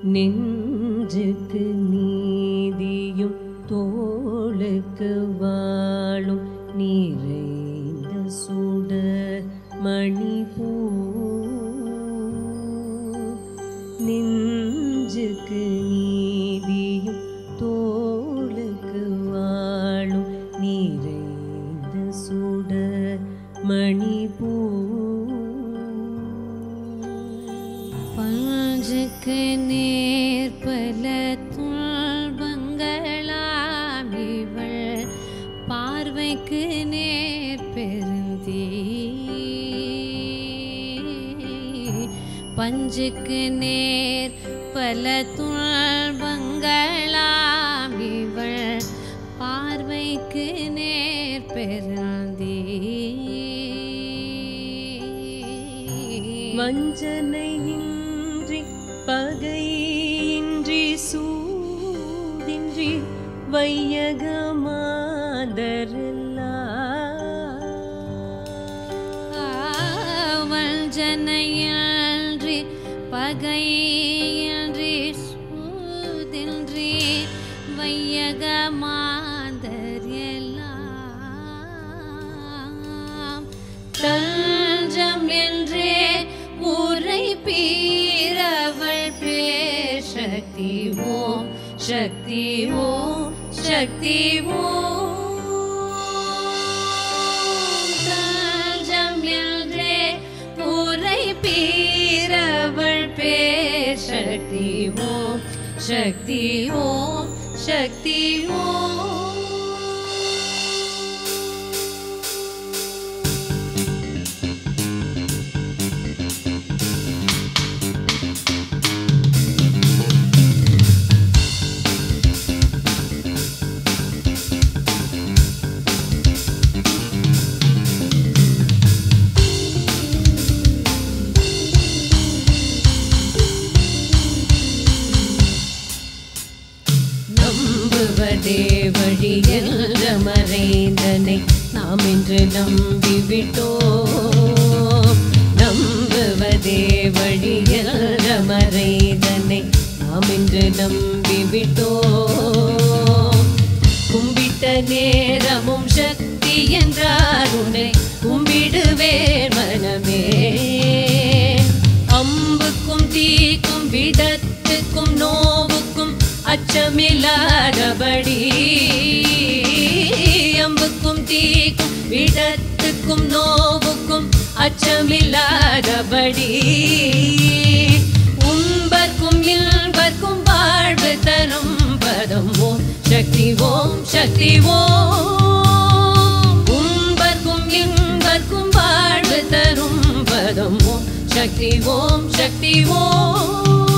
நெஞ்சுக்கு நீதியும் தோளுக்கு வாழும் நிறைந்த சுட மணிப்பூ நெஞ்சுக்கு நீதியும் தோளுக்கு வாழும் நிறைந்த சுட மணிப்பூ பஞ்சுக்கு நேர்பல துன்பங்களாம் இவள் பார்வைக்கு நேர் பெருந்தீ பஞ்சுக்கு நேர் பல துன்பங்களாம் இவள் பார்வைக்கு நேர் பெருந்தீ வஞ்சனையின்றி பகையின்றி சூதின்றி வையகமாதரெல்லாம் வஞ்சனையன்றி பகையன்றி சூதின்றி வையகமாந்தர் எல்லாம் தஞ்சம் என்றே ஊரை பீரவள் பேசக்தி ஓம் சக்தி ஓம் சக்தி ஓம் தஞ்சம் என்றே ஊரை பீரவள் பேசக்தி ஓம் சக்தி ஓம் சக்தி ஓம் நம்புவதே வழி என்ற மறைந்தனை நாம் இன்று நம்பிவிட்டோம் நம்புவதே வழி என்ற மறைந்தனை நாம் இன்று நம்பிவிட்டோம் கும்பிட்ட நேரமும் சக்தி என்றார் உன்னை கும்பிடுவேன் மனமே அம்புக்கும் தீக்கும் விடத்துக்கும் நோவுக்கும் அச்சமில்லாதபடி அம்புக்கும் தீக்கும் விடத்துக்கும் நோவுக்கும் அச்சமில்லாதபடி உண்பர்க்கும் இல்பர்க்கும் வாழ்வு தரும் பதம் ஓம் சக்தி ஓம் சக்தி ஓம் உண்பர்க்கும் இன்பர்க்கும் வாழ்வு தரும் பதம் ஓம் சக்தி ஓம் சக்தி ஓம்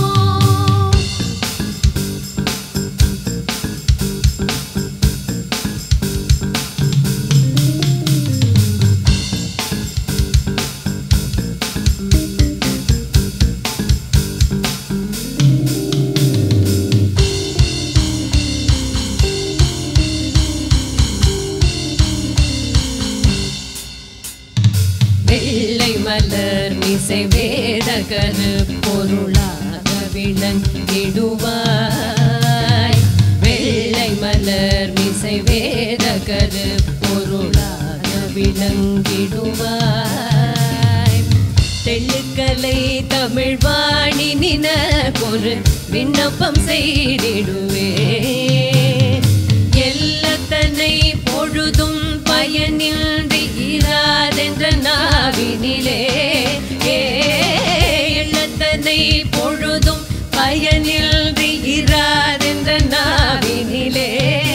வெள்ளை மலர் மிசை வேத கரு பொருளாக விளங்கிடுவாய் வெள்ளை மலர் மிசை வேத கரு பொருளாக விளங்கிடுவாய் தெள்ளுக்கலை தமிழ் வாணி நினக்கொரு விண்ணப்பம் செய்திடுவே எல்லத்தனை பொழுதும் பயனின்றி இராதென்ற நாவினிலே ஏ, எள்ளத்தனை பொழுதும் பயனின்றி இராதென்ற நாவினிலே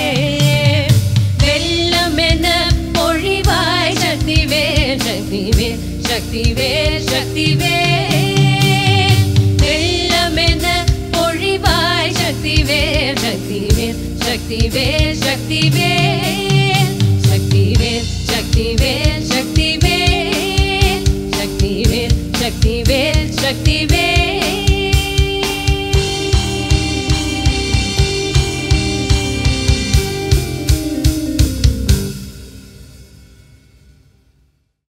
வெள்ளமென பொழிவாய் சக்திவேல் சக்திவேல் சக்திவேல் சக்திவேல் வெள்ளமென பொழிவாய் சக்திவேல் சக்திவேல் சக்திவேல் சக்திவேல் சக்திவேல் சக்திவேல் சக்திவேல் சக்திவேல் சக்திவேல் சக்திவேல்